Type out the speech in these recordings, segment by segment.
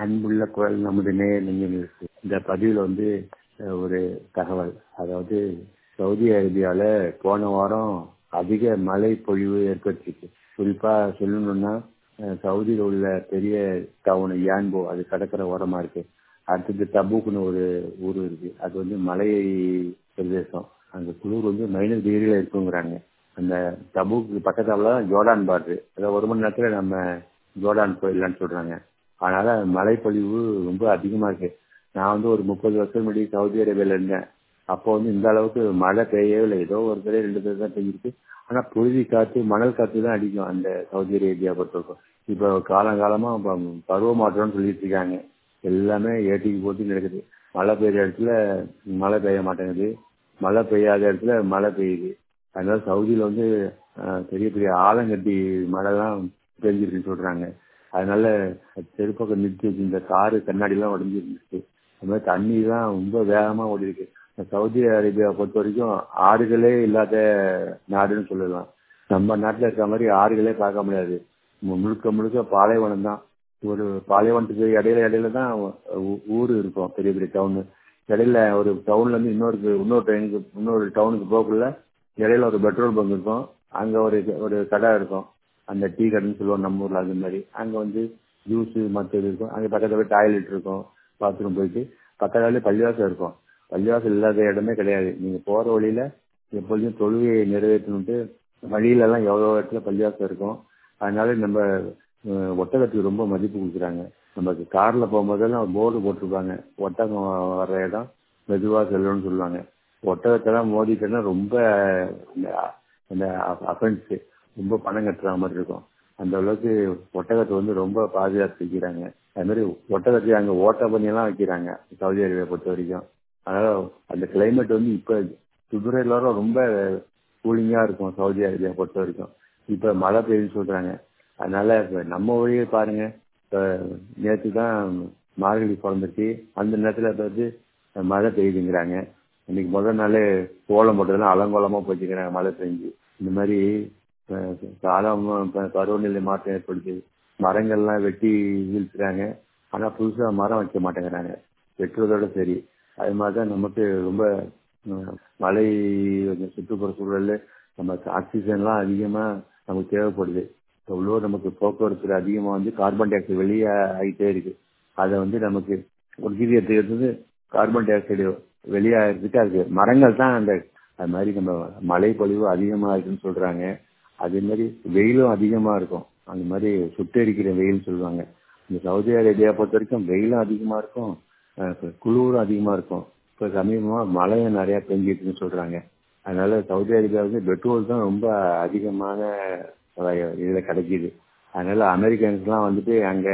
அன்புள்ள குரல் நமது நேர் நெஞ்சங்களுக்கு இந்த பதிவில் வந்து அஹ், ஒரு தகவல் அதாவது சவுதி அரேபியால போன வாரம் அதிக மழை பொழிவு ஏற்பட்டுச்சு குறிப்பா சொல்லணும்னா அஹ், சவுதியில உள்ள பெரிய டவுன் யான்போ அது கடற்கரை ஓரமா இருக்கு அடுத்தது தபூக்குன்னு ஒரு ஊர் இருக்கு அது வந்து மலை பிரதேசம் அங்க குளிர் வந்து மைனஸ் டிகிரில இருக்குங்கிறாங்க அந்த தபூக்கு பக்கத்தால தான் ஜோர்டான் பார்டர் அதாவது ஒரு மணி நேரத்துல நம்ம ஜோர்டான் போயிடலாம்னு சொல்றாங்க அதனால மழைப்பொழிவு ரொம்ப அதிகமா இருக்கு நான் வந்து ஒரு முப்பது வருஷம் முன்னாடி சவுதி அரேபியால இருந்தேன் அப்போ வந்து இந்த அளவுக்கு மழை பெய்யவே இல்லை ஏதோ ஒரு தடவை ரெண்டு தடவை தான் பெய்யிருக்கு ஆனா புழுதி காத்து மணல் காத்து தான் அடிக்கும் அந்த சவுதி அரேபியா பொறுத்தவரைக்கும் இப்போ காலங்காலமா ப- பருவ மாற்றம்னு சொல்லிட்டு இருக்காங்க எல்லாமே ஏட்டிக்கு போட்டு நடக்குது மழை பெய்யுற இடத்துல மழை பெய்ய மாட்டேங்குது மழை பெய்யாத இடத்துல மழை பெய்யுது அதனால சவுதியில வந்து அஹ், பெரிய பெரிய ஆலங்கட்டி மழை தான் பெஞ்சிருக்குன்னு சொல்றாங்க அதனால தெருப்பக்கம் நிறுத்தி வச்சிருந்த காரு கண்ணாடி எல்லாம் உடஞ்சி இருந்துச்சு அது மாதிரி தண்ணி தான் ரொம்ப வேகமா ஓடி இருக்கு இந்த சவுதி அரேபியா பொறுத்த வரைக்கும் ஆறுகளே இல்லாத நாடுன்னு சொல்லலாம் நம்ம நாட்டுல இருக்க மாதிரி ஆறுகளே பார்க்க முடியாது மு- முழுக்க முழுக்க பாலைவனம் தான் ஒரு பாலைவனத்துக்கு இடையில இடையில தான் ஊ- ஊரு இருக்கும் பெரிய பெரிய டவுனு இடையில ஒரு டவுன்ல இருந்து இன்னொரு இன்னொரு ட்ரெயினுக்கு இன்னொரு டவுனுக்கு போகக்குள்ள இடையில ஒரு பெட்ரோல் பங்க் இருக்கும் அங்க ஒரு ஒரு கடை இருக்கும் அந்த டீ கடைன்னு சொல்லுவோம் நம்ம ஊர்ல அது மாதிரி அங்க வந்து ஜூஸ் மற்றது இருக்கும் அங்க பக்கத்துல டாய்லெட் இருக்கும் பாத்ரூம் போயிட்டு பக்கத்தாலே பள்ளிவாசல் இருக்கும் பள்ளிவாசல் இல்லாத இடமே கிடையாது நீங்க போற வழியில எப்பொழுதும் தொழுகையை நிறைவேற்றணும்ட்டு வழியில எல்லாம் எவ்வளவு இடத்துல பள்ளிவாசல் இருக்கும் அதனால நம்ம அஹ், ஒட்டகத்துக்கு ரொம்ப மதிப்பு கொடுக்குறாங்க நமக்கு கார்ல போகும்போதெல்லாம் போர்டு போட்டிருப்பாங்க ஒட்டகம் வர்ற இடம் மெதுவா செல்லணும்னு சொல்லுவாங்க ஒட்டகத்தெல்லாம் மோதிட்டேன்னா ரொம்ப இந்த அஃபென்ஸ் ரொம்ப பணம் கட்டுற மாதிரி இருக்கும் அந்த அளவுக்கு ஒட்டகத்தை வந்து ரொம்ப பாதுகாத்து வைக்கிறாங்க அது மாதிரி ஒட்டகத்தை அங்க ஓட்ட பண்ணி எல்லாம் வைக்கிறாங்க சவுதி அரேபியா பொறுத்த வரைக்கும் அதனால அந்த கிளைமேட் வந்து இப்ப குதிரையில ரொம்ப கூலிங்கா இருக்கும் சவுதி அரேபியா பொறுத்த வரைக்கும் இப்ப மழை பெய்யுன்னு சொல்றாங்க அதனால இப்ப நம்ம வழியே பாருங்க இப்ப நேற்று தான் மார்கழி பிறந்துச்சு அந்த நேரத்துல இப்ப வந்து மழை பெய்யுதுங்கிறாங்க இன்னைக்கு முதல் நாளே கோலம் போட்டதெல்லாம் அலங்கோலமா போச்சுக்கிறாங்க மழை பெஞ்சு இந்த மாதிரி அஹ், காலம் ப- பருவநிலை மாற்றம் ஏற்படுது மரங்கள்லாம் வெட்டி வீழ்த்துறாங்க ஆனா புதுசா மரம் வைக்க மாட்டேங்கிறாங்க வெட்டுறதோட சரி அது மாதிரிதான் நமக்கு ரொம்ப அஹ், மழை இந்த சுற்றுப்புற சூழல்ல நமக்கு ஆக்சிஜன்லாம் அதிகமா நமக்கு தேவைப்படுது எவ்வளோ நமக்கு போக்குவரத்துல அதிகமா வந்து கார்பன் டை ஆக்சைடு வெளியே ஆகிட்டே இருக்கு அதை வந்து நமக்கு உறுதியத்தை இருந்து கார்பன் டை ஆக்சைடு வெளியாகிறதுக்கு அதுக்கு மரங்கள் தான் அந்த அது மாதிரி நம்ம மழை பொழிவு அதிகமா இருக்குன்னு சொல்றாங்க அதே மாதிரி வெயிலும் அதிகமா இருக்கும் அந்த மாதிரி சுட்டெரிக்கிற வெயில் சொல்லுவாங்க இந்த சவுதி அரேபியா பொறுத்த வரைக்கும் வெயிலும் அதிகமா இருக்கும் அஹ் குளிரும் அதிகமா இருக்கும் இப்ப சமீபமா மழையும் நிறைய பெஞ்சிட்டுன்னு சொல்றாங்க அதனால சவுதி அரேபியாவுக்கு பெட்ரோல் தான் ரொம்ப அதிகமான அஹ், இதுல கிடைக்குது அதனால அமெரிக்கன்ஸ்லாம் வந்துட்டு அங்க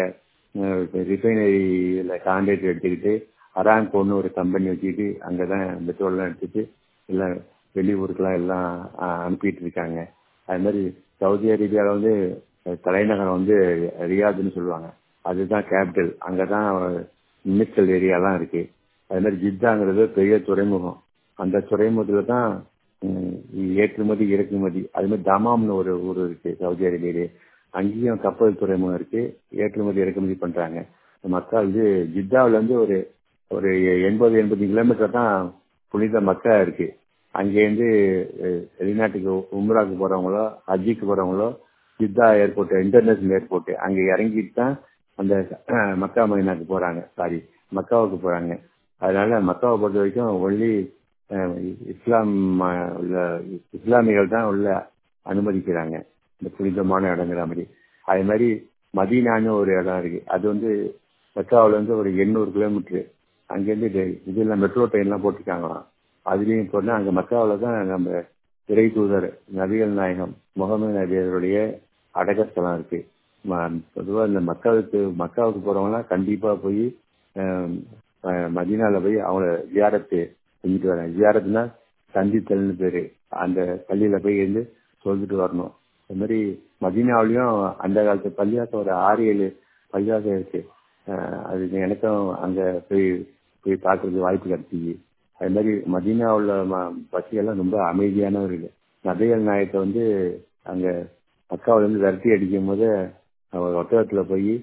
ரிஃபைனரியில கான்ட்ராக்ட் எடுத்துக்கிட்டு அரான்கோன்னு ஒரு கம்பெனி வச்சுக்கிட்டு அங்கதான் பெட்ரோல்லாம் எடுத்துட்டு எல்லாம் வெளியூருக்குலாம் எல்லாம் அஹ், அனுப்பிட்டு இருக்காங்க அது மாதிரி சவுதி அரேபியாவில் வந்து அஹ், தலைநகரம் வந்து ரியாதுன்னு சொல்லுவாங்க அதுதான் கேபிட்டல் அங்கதான் மினிஸ்டல் ஏரியாலாம் இருக்கு அது மாதிரி ஜித்தாங்கிறது பெரிய துறைமுகம் அந்த துறைமுகத்துல தான் ம், ஏற்றுமதி இறக்குமதி அது மாதிரி தமாம்னு ஒரு ஊர் இருக்கு சவுதி அரேபியாலே அங்கேயும் கப்பல் துறைமுகம் இருக்கு ஏற்றுமதி இறக்குமதி பண்றாங்க மக்கள் வந்து ஜித்தாவுல இருந்து ஒரு ஒரு எண்பது எண்பது கிலோமீட்டர் தான் புனித மக்கா இருக்கு அங்கேருந்து அஹ், வெளிநாட்டுக்கு உம்ராக்கு போறவங்களோ ஹஜ்ஜிக்கு போறவங்களோ ஜித்தா ஏர்போர்ட் இன்டர்நேஷனல் ஏர்போர்ட் அங்க இறங்கிட்டு தான் அந்த அஹ், மக்கா மதினாக்கு போறாங்க சாரி மக்காவுக்கு போறாங்க அதனால மக்காவை பொறுத்த வரைக்கும் ஒன்லி இஸ்லாம் அஹ், உள்ள இஸ்லாமியர்கள் தான் உள்ள அனுமதிக்கிறாங்க இந்த புனிதமான இடங்கிற மாதிரி அதே மாதிரி மதீனான்னு ஒரு இடம் இருக்கு அது வந்து மக்காவுல இருந்து ஒரு எண்ணூறு கிலோமீட்டர் அங்கேருந்து இது- இதெல்லாம் மெட்ரோ ட்ரெயின்லாம் போட்டிருக்காங்களாம் அதுலயும் போனா அங்க மக்காவுல தான் நம்ம இறை தூதர் நபிகள் நாயகம் முகமது நபியருடைய அடக்கஸ்தலம் இருக்கு ம- பொதுவா இந்த மக்காவுக்கு மக்காவுக்கு போறவங்கலாம் கண்டிப்பா போய் அஹ், அஹ், மதீனால போய் அவங்கள ஜியாரத்து செஞ்சுட்டு வராங்க ஜியாரத்துனா சந்தித்தல்னு பேரு அந்த பள்ளியில போய் இருந்து சொல்லிட்டு வரணும் அது மாதிரி மதீனாவிலயும் அந்த காலத்து பள்ளியாசம் ஒரு ஆறு ஏழு பள்ளியாசம் இருக்கு அஹ், அது எனக்கும் அங்க போய் போய் பார்க்கறதுக்கு வாய்ப்பு கிடைச்சிது அது மாதிரி மதீனா உள்ள ம- பசியெல்லாம் ரொம்ப அமைதியானவர்கள் நபிகள் நாயத்தை வந்து அங்க மக்காவுல இருந்து விரட்டி அடிக்கும் போது அவர் ஒட்டகத்துல போய்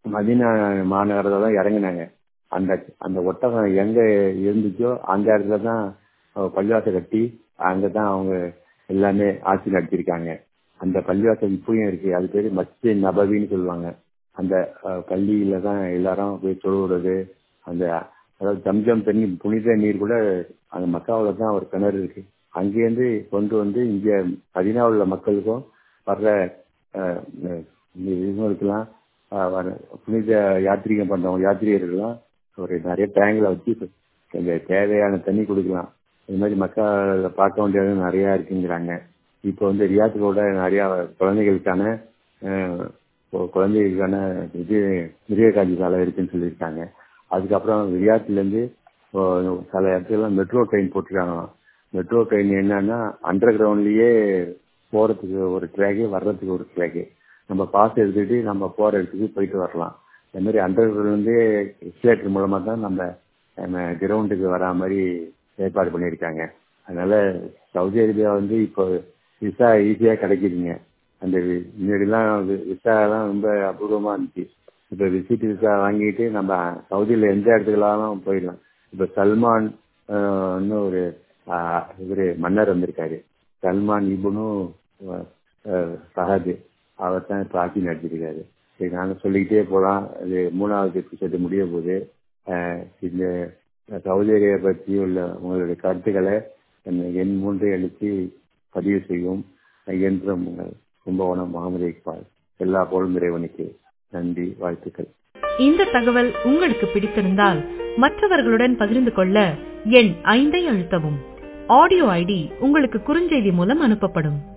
மதீனா மாநகரத்துல தான் இறங்குனாங்க அந்த அந்த ஒட்டகம் எங்க இருந்துச்சோ அந்த இடத்துல தான் பள்ளிவாசல் கட்டி அங்கதான் அவங்க எல்லாமே ஆட்சி நடத்திருக்காங்க அந்த பள்ளிவாசல் இப்பயும் இருக்கு அது பேரு மஸ்ஜி நபவின்னு சொல்லுவாங்க அந்த பள்ளியில தான் எல்லாரும் போய் தொழுவுறது அந்த அதாவது ஜம்ஜம் தண்ணி புனித நீர் கூட அந்த மக்காவில தான் ஒரு கிணறு இருக்கு அங்கேருந்து கொண்டு வந்து இங்க பதினாவுல மக்களுக்கும் வர்ற இவங்களுக்கெல்லாம் புனித யாத்திரிகம் பண்றவங்க யாத்திரிகர்கள்லாம் ஒரு நிறைய டேங்க்ல வச்சு இந்த தேவையான தண்ணி கொடுக்கலாம் இது மாதிரி மக்களை பார்க்க வேண்டியது நிறைய இருக்குங்கிறாங்க இப்போ வந்து ரியாத்துக்கூட நிறைய குழந்தைகளுக்கான குழந்தைகளுக்கான இது மிருக காட்சி சாலை இருக்குன்னு சொல்லியிருக்காங்க அதுக்கப்புறம் ரியாத்துல இருந்து சில இடத்துல மெட்ரோ ட்ரெயின் போட்டிருக்காங்க மெட்ரோ ட்ரெயின் என்னன்னா அண்டர் கிரவுண்ட்லயே போறதுக்கு ஒரு ட்ராக்கு வர்றதுக்கு ஒரு ட்ராக்கு நம்ம பாஸ் எடுத்துக்கிட்டு நம்ம போற இடத்துக்கு போயிட்டு வரலாம் இந்த மாதிரி அண்டர் கிரவுண்ட்லேருந்து எக்ஸ்லேட்டர் மூலமா தான் நம்ம நம்ம கிரவுண்டுக்கு வரா மாதிரி ஏற்பாடு பண்ணியிருக்காங்க அதனால சவுதி அரேபியா வந்து இப்போ விசா ஈஸியா கிடைக்குதுங்க அந்த முன்னாடிலாம் விசாலாம் ரொம்ப அபூர்வமா இருந்துச்சு இப்போ விசிட் விசா வாங்கிட்டு நம்ம சவுதியில் எந்த இடத்துக்குலாம் போயிடலாம் இப்போ சல்மான் இன்னும் ஒரு இவர் மன்னர் வந்திருக்காரு சல்மான் இபுனும் சஹது அவர் தான் இப்போ ஆட்சி நடத்திருக்காரு சரி நாங்கள் சொல்லிக்கிட்டே போகலாம் அது மூணாவது எபிசோடு முடிய போது இந்த சவுதி அரேபியா பற்றி உள்ள உங்களுடைய கருத்துக்களை எண் மூன்றை அளித்து பதிவு செய்யும் என்றும் உங்கள் கும்பகோணம் முகமது இக்பால் எல்லா போலும் இறைவனுக்கு நன்றி வாழ்த்துக்கள் இந்த தகவல் உங்களுக்கு பிடித்திருந்தால் மற்றவர்களுடன் பகிர்ந்து கொள்ள எண் ஐந்தை அழுத்தவும் ஆடியோ ஐடி உங்களுக்கு குறுஞ்செய்தி மூலம் அனுப்பப்படும்